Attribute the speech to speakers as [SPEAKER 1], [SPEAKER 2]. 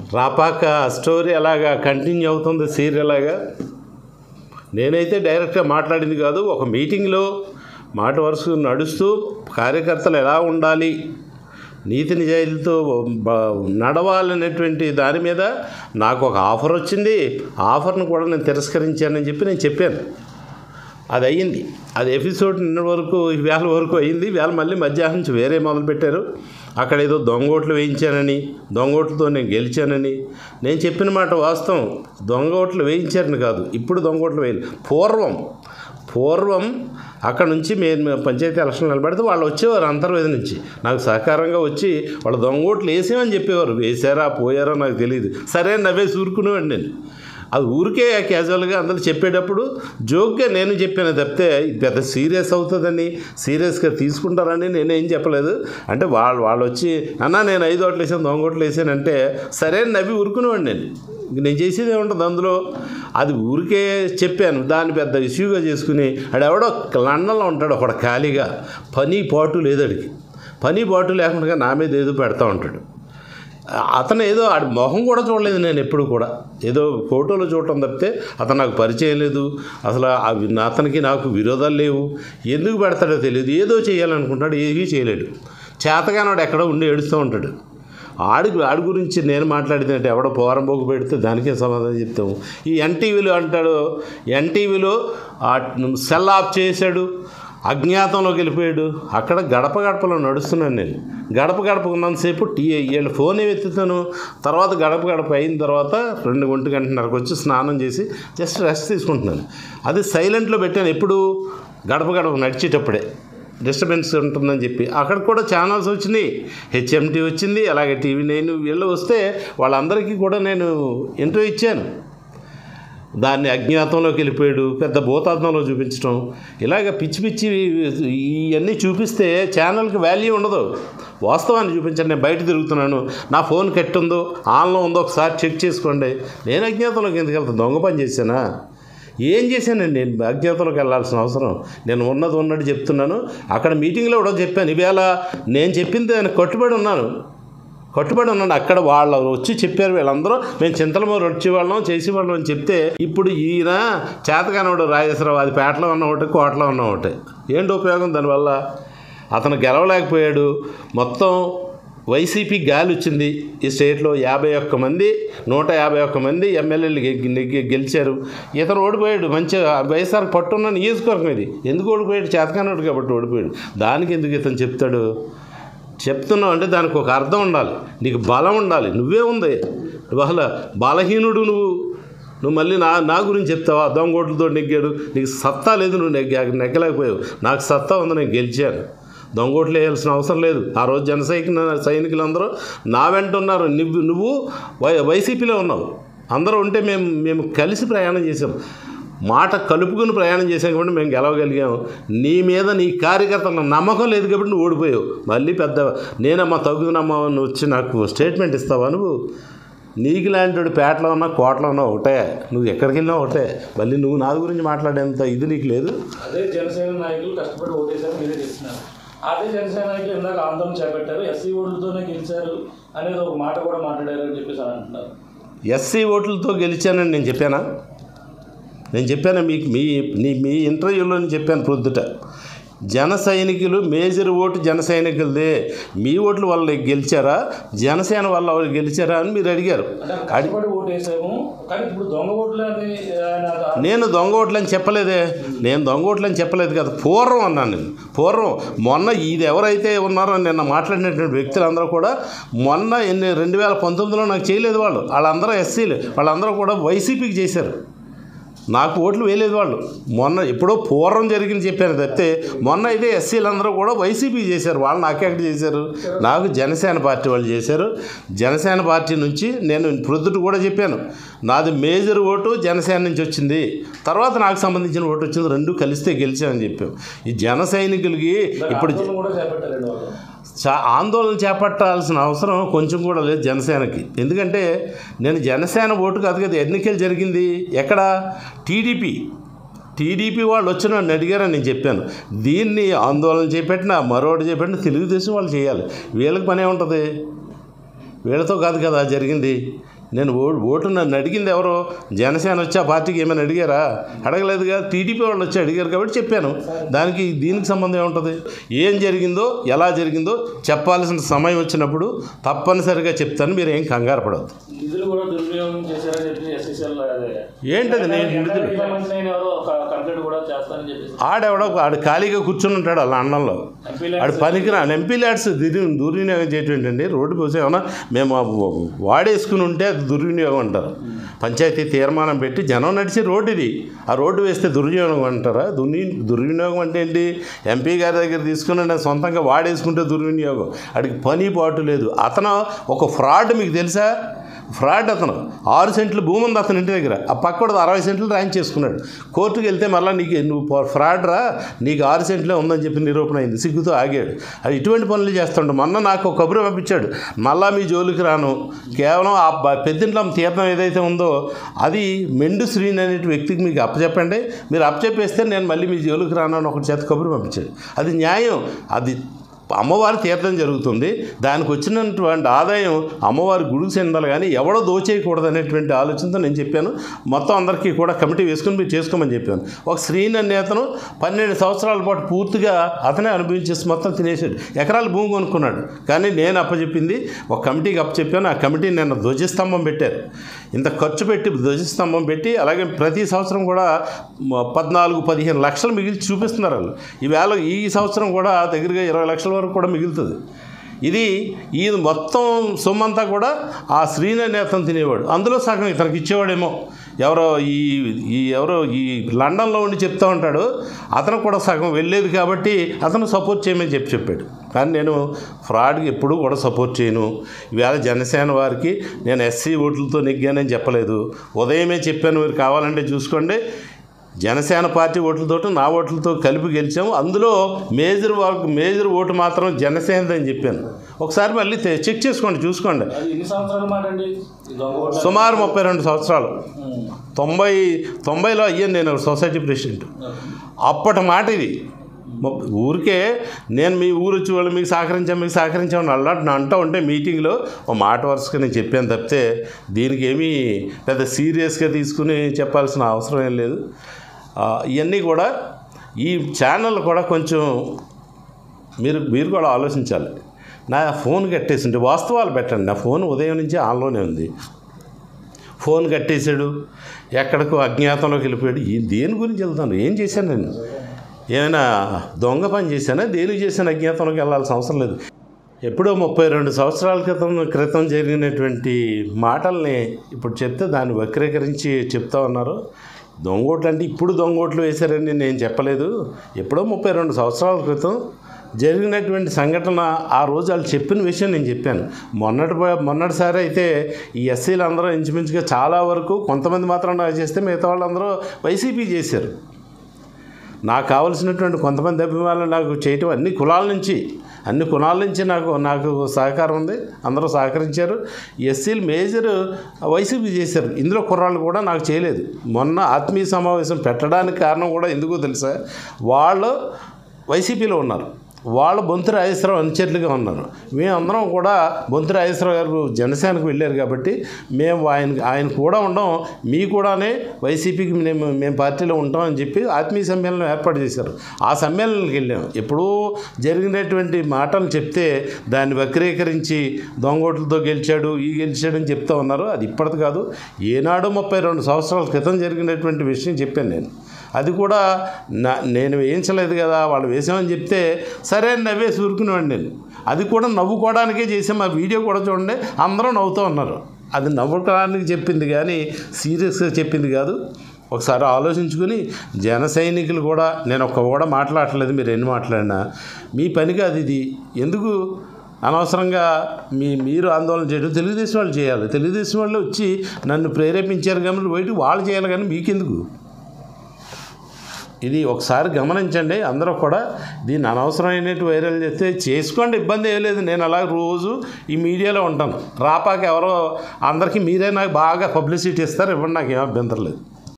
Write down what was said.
[SPEAKER 1] Rapaka story అలాగా continue అవుతుంది serial అలాగా నేనైతే డైరెక్ట్గా మాట్లాడింది కాదు ఒక మీటింగ్లో మాట వరుస నడుస్తూ కార్యకర్తలు ఎలా ఉండాలి నీతి నిజాయితీతో బ- నడవాలనేటువంటి దాని మీద నాకు ఒక ఆఫర్ వచ్చింది ఆఫర్ను కూడా నేను తిరస్కరించానని చెప్పి నేను చెప్పాను అది అయ్యింది అది ఎపిసోడ్ నిన్న వరకు వేల వరకు అయ్యింది వేళ మళ్ళీ మధ్యాహ్నం నుంచి వేరే మొదలుపెట్టారు అక్కడ ఏదో దొంగోట్లు వేయించానని దొంగోట్లతో నేను గెలిచానని నేను చెప్పిన మాట వాస్తవం దొంగోట్లు వేయించారని కాదు ఇప్పుడు దొంగోట్లు వేయాలి పూర్వం పూర్వం అక్కడ నుంచి మేము పంచాయతీ ఎలక్షన్ నిలబడితే వాళ్ళు వచ్చేవారు అంతర్వేది నుంచి నాకు సహకారంగా వచ్చి వాళ్ళు దొంగోట్లు వేసామని చెప్పేవారు వేసారా పోయారా నాకు తెలియదు సరే నవ్వే ఊరుకునేవాడు నేను అది ఊరికే క్యాజువల్గా అందరూ చెప్పేటప్పుడు జోక్గా నేను చెప్పాను తప్పితే ఇది పెద్ద సీరియస్ అవుతుందని సీరియస్గా తీసుకుంటారని నేనేం చెప్పలేదు అంటే వాళ్ళు వాళ్ళు వచ్చి అన్న నేను ఐదు ఓట్లు వేసాను దొంగ ఓట్లు వేసానంటే సరే అని నవ్వి ఊరుకునేవాడు నేను ఇంక నేను చేసేది ఏముంటుంది అందులో అది ఊరికే చెప్పాను దాన్ని పెద్ద ఇష్యూగా చేసుకుని ఆడు ఎవడో లండన్లో ఉంటాడు ఒకడు ఖాళీగా పని పాటు లేదు అడిగి పని పాటు లేకుండా నా మీద ఏదో పెడతా ఉంటాడు అతను ఏదో ఆడి మొహం కూడా చూడలేదు నేను ఎప్పుడు కూడా ఏదో ఫోటోలో చూడటం తప్పితే అతను నాకు పరిచయం లేదు అసలు అవి అతనికి నాకు విరోధాలు లేవు ఎందుకు పెడతాడో తెలియదు ఏదో చేయాలనుకుంటాడు ఏమీ చేయలేడు చేతగానాడు ఎక్కడో ఉండి ఏడుస్తూ ఉంటాడు ఆడి ఆడి గురించి నేను మాట్లాడితే ఎవడో పోరంబోకు పెడితే దానికే సమాధానం చెప్తాము ఈ ఎన్టీవీలో అంటాడు ఎన్టీవీలో సెల్ ఆఫ్ చేశాడు అజ్ఞాతంలోకి వెళ్ళిపోయాడు అక్కడ గడప గడపలో నడుస్తున్నాను నేను గడప గడప ఉన్నంతసేపు టీ వీళ్ళు ఫోన్ ఏమి ఎత్తుతాను తర్వాత గడప గడప అయిన తర్వాత రెండు గంట గంటన్నరకు వచ్చి స్నానం చేసి జస్ట్ రెస్ట్ తీసుకుంటున్నాను అది సైలెంట్లో పెట్టాను ఎప్పుడు గడప గడప నడిచేటప్పుడే డిస్టర్బెన్స్ ఉంటుందని చెప్పి అక్కడ కూడా ఛానల్స్ వచ్చినాయి హెచ్ఎంటీ వచ్చింది అలాగే టీవీ నైన్ వీళ్ళు వస్తే వాళ్ళందరికీ కూడా నేను ఇంటర్వ్యూ ఇచ్చాను దాన్ని అజ్ఞాతంలోకి వెళ్ళిపోయాడు పెద్ద భూతాత్మంలో చూపించడం ఇలాగ పిచ్చి పిచ్చి ఇవన్నీ చూపిస్తే ఛానల్కి వాల్యూ ఉండదు వాస్తవాన్ని చూపించండి నేను బయట తిరుగుతున్నాను నా ఫోన్ కట్టుందో ఆన్లో ఉందో ఒకసారి చెక్ చేసుకోండి నేను అజ్ఞాతంలోకి ఎందుకు వెళ్తాను దొంగ పని చేశానా ఏం చేశానండి నేను అజ్ఞాతంలోకి వెళ్ళాల్సిన అవసరం నేను ఉన్నది ఉన్నట్టు చెప్తున్నాను అక్కడ మీటింగ్లో కూడా చెప్పాను ఈవేళ నేను చెప్పింది ఆయన కట్టుబడి ఉన్నాను కట్టుబడి ఉన్నాను అక్కడ వాళ్ళు వచ్చి చెప్పారు వీళ్ళందరూ మేము చింతలమూరు వచ్చేవాళ్ళం చేసేవాళ్ళం అని చెప్తే ఇప్పుడు ఈయన చేతకానవాడు రాజేశ్వరరావు అది పేటలో ఉన్న ఒకటి కోటలో ఉన్న ఒకటి ఏంటి ఉపయోగం దానివల్ల అతను గెలవలేకపోయాడు మొత్తం వైసీపీ గాలి వచ్చింది ఈ స్టేట్లో యాభై ఒక్క మంది నూట యాభై ఒక్క మంది ఎమ్మెల్యేలు గె- గె- గెలిచారు ఇతను ఓడిపోయాడు మంచిగా వైఎస్ఆర్ పట్టున్న నియోజకవర్గం ఇది ఎందుకు ఓడిపోయాడు చేతకానోడు కాబట్టి ఓడిపోయాడు దానికి ఎందుకు ఇతను చెప్తాడు చెప్తున్నావు అంటే దానికి ఒక అర్థం ఉండాలి నీకు బలం ఉండాలి నువ్వే ఉంది బహల బలహీనుడు నువ్వు నువ్వు మళ్ళీ నా నా గురించి చెప్తావా దొంగోట్లతో నెగ్గాడు నీకు సత్తా లేదు నువ్వు నెగ్గా నెగ్గలేకపోయావు నాకు సత్తా ఉంది నేను గెలిచాను దొంగోట్లు వేయాల్సిన అవసరం లేదు ఆ రోజు జన సైనిక సైనికులందరూ నా వెంట ఉన్నారు నువ్వు నువ్వు వై వైసీపీలో ఉన్నావు అందరూ ఉంటే మేము మేము కలిసి ప్రయాణం చేసాం మాట కలుపుకుని ప్రయాణం చేసాం కాబట్టి మేము గెలవగలిగాం నీ మీద నీ కార్యకర్తల నమ్మకం లేదు కాబట్టి నువ్వు ఓడిపోయావు మళ్ళీ పెద్ద నేనమ్మా తగ్గునమ్మా నువ్వు వచ్చి నాకు స్టేట్మెంట్ ఇస్తావా నువ్వు నీకు లాంటి పేటలో ఉన్నా కోటలో ఉన్నా ఒకటే నువ్వు ఎక్కడికి వెళ్ళినా ఒకటే మళ్ళీ నువ్వు నా గురించి మాట్లాడేంత ఇది నీకు లేదు
[SPEAKER 2] అదే జనసేన నాయకులు కష్టపడి ఓటేశారు మీరే చేస్తున్నారు అదే జనసేన నాయకులు ఇందాక ఆందోళన చేపట్టారు ఎస్సీ ఓట్లతోనే గెలిచారు అనేది ఒక మాట కూడా మాట్లాడారు అని చెప్పేసి అని అంటున్నారు
[SPEAKER 1] ఎస్సీ ఓట్లతో గెలిచానని నేను చెప్పానా నేను చెప్పాను మీకు మీ నీ మీ ఇంటర్వ్యూలో నేను చెప్పాను ప్రొద్దుట జన సైనికులు మేజర్ ఓటు జన సైనికులదే మీ ఓట్లు వల్ల గెలిచారా జనసేన వల్ల వాళ్ళు గెలిచారా అని మీరు అడిగారు
[SPEAKER 2] అంటే కష్టపడి ఓటేసాము కానీ ఇప్పుడు దొంగ ఓట్లు అని ఆయన
[SPEAKER 1] నేను దొంగ ఓట్లని చెప్పలేదే నేను దొంగ ఓట్లని చెప్పలేదు కదా పూర్వం అన్నాను నేను పూర్వం మొన్న ఇది ఎవరైతే ఉన్నారో నిన్న మాట్లాడినటువంటి వ్యక్తులందరూ కూడా మొన్న ఎన్ని రెండు వేల పంతొమ్మిదిలో నాకు చేయలేదు వాళ్ళు వాళ్ళందరూ ఎస్సీలు వాళ్ళందరూ కూడా వైసీపీకి చేశారు నాకు ఓట్లు వేయలేదు వాళ్ళు మొన్న ఎప్పుడో పూర్వం జరిగింది చెప్పాను తప్పితే మొన్న అయితే ఎస్సీలందరూ కూడా వైసీపీ చేశారు వాళ్ళు నాకెక్కడ చేశారు నాకు జనసేన పార్టీ వాళ్ళు చేశారు జనసేన పార్టీ నుంచి నేను ప్రొద్దుట కూడా చెప్పాను నాది మేజర్ ఓటు జనసేన నుంచి వచ్చింది తర్వాత నాకు సంబంధించిన ఓటు వచ్చింది రెండు కలిస్తే గెలిచామని చెప్పాం ఈ జన సైనికులకి ఇప్పుడు
[SPEAKER 2] ఆందోళన కూడా చేపట్టారండి వాళ్ళు
[SPEAKER 1] చా ఆందోళన చేపట్టాల్సిన అవసరం కొంచెం కూడా లేదు జనసేనకి ఎందుకంటే నేను జనసేన ఓటు కాదు కదా ఎన్నికలు జరిగింది ఎక్కడ టీడీపీ టీడీపీ వాళ్ళు వచ్చిన నన్ను అడిగారని నేను చెప్పాను దీన్ని ఆందోళన చేపట్టిన మరొకటి చేపట్టిన తెలుగుదేశం వాళ్ళు చేయాలి వీళ్ళకి పనే ఉంటుంది వీళ్ళతో కాదు కదా జరిగింది నేను ఓ ఓటు నన్ను అడిగింది ఎవరో జనసేన వచ్చి ఆ పార్టీకి ఏమైనా అడిగారా అడగలేదుగా టీడీపీ వాళ్ళు వచ్చి అడిగారు కాబట్టి చెప్పాను దానికి దీనికి సంబంధం ఏముంటుంది ఏం జరిగిందో ఎలా జరిగిందో చెప్పాల్సిన సమయం వచ్చినప్పుడు తప్పనిసరిగా చెప్తాను మీరు ఏం కంగారు పడవద్దు
[SPEAKER 2] నిధులు కూడా దుర్వినియోగం చేశారని చెప్పి ఎస్ఎస్ఎల్
[SPEAKER 1] ఏంటది నేను నిధులు
[SPEAKER 2] సంబంధించిన ఆయన ఎవరో ఒక కంప్లైంట్ కూడా చేస్తానని చెప్పేసి
[SPEAKER 1] ఆడెవడో ఆడు ఖాళీగా కూర్చుని ఉంటాడు వాళ్ళ అన్నంలో
[SPEAKER 2] ఎంపీ
[SPEAKER 1] ఆడు పనికిరా ఎంపీ ల్యాడ్స్ దుర్ దుర్వినియోగం చేయటం ఏంటండి రోడ్డు పోసి ఏమన్నా మేము ఆ వాడేసుకుని ఉంటే అది దుర్వినియోగం అంటారు పంచాయతీ తీర్మానం పెట్టి జనం నడిచే రోడ్డు ఇది ఆ రోడ్డు వేస్తే దుర్వినియోగం అంటారా దుర్ని దుర్వినియోగం అంటే ఏంటి ఎంపీ గారి దగ్గర తీసుకుని నేను సొంతంగా వాడేసుకుంటే దుర్వినియోగం అడిగి పని పాటు లేదు అతను ఒక ఫ్రాడ్ మీకు తెలుసా ఫ్రాడ్ అతను ఆరు సెంట్లు భూమి ఉంది అతని ఇంటి దగ్గర ఆ పక్కడు అరవై సెంట్లు రాయింగ్ చేసుకున్నాడు కోర్టుకు వెళ్తే మళ్ళీ నీకు నువ్వు ఫ్రాడ్ రా నీకు ఆరు సెంట్లే ఉందని చెప్పి నిరూపణ అయింది సిగ్గుతో ఆగాడు అది ఇటువంటి పనులు చేస్తుండే మొన్న నాకు ఒక కబురు పంపించాడు మళ్ళా మీ జోలికి రాను కేవలం ఆ బ- పెద్దింట్లో తీర్థం ఏదైతే ఉందో అది మెండు శ్రీని అనే వ్యక్తికి మీకు అప్పచెప్పండి మీరు అప్పచెప్పేస్తే నేను మళ్ళీ మీ జోలికి రాను అని ఒక చేత కబురు పంపించాడు అది న్యాయం అది అమ్మవారి తీర్థం జరుగుతుంది దానికి వచ్చినటువంటి ఆదాయం అమ్మవారి గుడికి చెందాలి కానీ ఎవడో దోచేయకూడదు అనేటువంటి ఆలోచనతో నేను చెప్పాను మొత్తం అందరికీ కూడా కమిటీ వేసుకుని మీరు చేసుకోమని చెప్పాను ఒక శ్రీని అనే అతను పన్నెండు సంవత్సరాల పాటు పూర్తిగా అతనే అనుభవించేసి మొత్తం తినేసాడు ఎకరాల భూమి కొనుక్కున్నాడు కానీ నేను అప్పచెప్పింది ఒక కమిటీకి అప్పచెప్పాను ఆ కమిటీ నిన్న ధ్వజస్తంభం పెట్టారు ఇంత ఖర్చు పెట్టి ధ్వజస్తంభం పెట్టి అలాగే ప్రతి సంవత్సరం కూడా మ- పద్నాలుగు పదిహేను లక్షలు మిగిలి చూపిస్తున్నారు వాళ్ళు ఈవేళ ఈ సంవత్సరం కూడా దగ్గరగా ఇరవై లక్షల వరకు కూడా మిగులుతుంది ఇది ఈ మొత్తం సొమ్మంతా కూడా ఆ శ్రీని అనే అతను తినేవాడు అందులో సగం ఇతనికి ఇచ్చేవాడేమో ఎవరో ఈ ఈ ఎవరో ఈ లండన్లో ఉండి చెప్తా ఉంటాడు అతను కూడా సగం వెళ్ళేది కాబట్టి అతను సపోర్ట్ చేయమని చెప్పి చెప్పాడు కానీ నేను ఫ్రాడ్కి ఎప్పుడూ కూడా సపోర్ట్ చేయను ఈవేళ జనసేన వారికి నేను ఎస్సీ ఓట్లతో నెగ్గానని చెప్పలేదు ఉదయమే చెప్పాను మీరు కావాలంటే చూసుకోండి జనసేన పార్టీ ఓట్లతో నా ఓట్లతో కలిపి గెలిచాము అందులో మేజర్ వర్క్ మేజర్ ఓటు మాత్రం జనసేనదని చెప్పాను ఒకసారి మళ్ళీ తె- చెక్ చేసుకోండి చూసుకోండి
[SPEAKER 2] అది ఎన్ని సంవత్సరాల మాట అండి ఈ దొంగ ఓట్ల-
[SPEAKER 1] సుమారు ముప్పై రెండు సంవత్సరాలు
[SPEAKER 2] ఉమ్.
[SPEAKER 1] తొంభై తొంభైలో అయ్యాను నేను సొసైటీ ప్రెసిడెంట్ అప్పటి మాట ఇది మ- ఊరికే నేను మీ ఊరు వచ్చి వాళ్ళు మీకు సహకరించాం మీకు సహకరించామని అల్లాంటి అంటూ ఉంటే మీటింగ్లో ఒక మాట వరుసగా నేను చెప్పాను తప్పితే దీనికి ఏమీ పెద్ద సీరియస్గా తీసుకుని చెప్పాల్సిన అవసరం ఏం లేదు ఆ, ఇవన్నీ కూడా ఈ ఛానల్ కూడా కొంచెం మీరు మీరు కూడా ఆలోచించాలి నా ఫోన్ కట్టేసింటే వాస్తవాలు పెట్టండి నా ఫోన్ ఉదయం నుంచి ఆన్లోనే ఉంది ఫోన్ కట్టేశాడు ఎక్కడికో అజ్ఞాతంలోకి వెళ్ళిపోయాడు ఈ దేని గురించి వెళ్తాను ఏం చేశాను నేను ఏమైనా దొంగ పని చేశానా దేనికి చేశాను అజ్ఞాతంలోకి వెళ్ళాల్సిన అవసరం లేదు ఎప్పుడో ముప్పై రెండు సంవత్సరాల క్రితం క్రితం జరిగినటువంటి మాటల్ని ఇప్పుడు చెప్తే దాన్ని వక్రీకరించి చెప్తా ఉన్నారు దొంగోట్లు అంటే ఇప్పుడు దొంగోట్లు వేశారని నేను చెప్పలేదు ఎప్పుడో ముప్పై రెండు సంవత్సరాల క్రితం జరిగినటువంటి సంఘటన ఆ రోజు వాళ్ళు చెప్పిన విషయం నేను చెప్పాను మొన్నటి మొన్నటిసారి అయితే ఈ ఎస్సీలు అందరూ ఇంచుమించుగా చాలా వరకు కొంతమంది మాత్రం నాకు చేస్తే మిగతా వాళ్ళందరూ వైసీపీ చేశారు నాకు కావలసినటువంటి కొంతమంది అభిమానులు నాకు చేయటం అన్ని కులాల నుంచి అన్ని కులాల నుంచి నాకు నాకు సహకారం ఉంది అందరూ సహకరించారు ఎస్సీలు మేజర్ వైసీపీ చేశారు ఇందులో కుర్రాళ్ళు కూడా నాకు చేయలేదు మొన్న ఆత్మీయ సమావేశం పెట్టడానికి కారణం కూడా ఎందుకో తెలుసా వాళ్ళు వైసీపీలో ఉన్నారు వాళ్ళు బొంతు రాజేశ్వరరావు అనుచరులుగా ఉన్నారు మేమందరం కూడా బొంతు రాజేశ్వరరావు గారు జనసేనకు వెళ్ళారు కాబట్టి మేము ఆయన ఆయన కూడా ఉండం మీ కూడానే వైసీపీకి మేము మేము పార్టీలో ఉంటాం అని చెప్పి ఆత్మీయ సమ్మేళనం ఏర్పాటు చేశారు ఆ సమ్మేళనానికి వెళ్ళాం ఎప్పుడూ జరిగినటువంటి మాటలు చెప్తే దాన్ని వక్రీకరించి దొంగోట్లతో గెలిచాడు ఈ గెలిచాడని చెప్తా ఉన్నారు అది ఇప్పటిది కాదు ఏనాడు ముప్పై రెండు సంవత్సరాల క్రితం జరిగినటువంటి విషయం చెప్పాను నేను అది కూడా నా నేను వేయించలేదు కదా వాళ్ళు వేసామని చెప్తే సరే అని నవ్వేసి ఊరుకునేవాడిని నేను అది కూడా నవ్వుకోవడానికే చేసాం ఆ వీడియో కూడా చూడండి అందరూ నవ్వుతూ ఉన్నారు అది నవ్వుకోవడానికి చెప్పింది కానీ సీరియస్గా చెప్పింది కాదు ఒకసారి ఆలోచించుకుని జన సైనికులు కూడా నేను ఒక్క కూడా మాట్లాడట్లేదు మీరు ఎన్ని మాట్లాడినా మీ పని కాదు ఇది ఎందుకు అనవసరంగా మీ మీరు ఆందోళన చేయడం తెలుగుదేశం వాళ్ళు చేయాలి తెలుగుదేశం వాళ్ళు వచ్చి నన్ను ప్రేరేపించారు కాబట్టి బయటకు వాళ్ళు చేయాలి కానీ మీకెందుకు ఇది ఒకసారి గమనించండి అందరూ కూడా దీన్ని అనవసరమైనట్టు వైరల్ చేస్తే చేసుకోండి ఇబ్బంది ఏం లేదు నేను అలా రోజు ఈ మీడియాలో ఉంటాను రాపాక ఎవరో అందరికీ మీరే నాకు బాగా పబ్లిసిటీ ఇస్తారు ఇవ్వండి నాకు ఏం అభ్యంతరం లేదు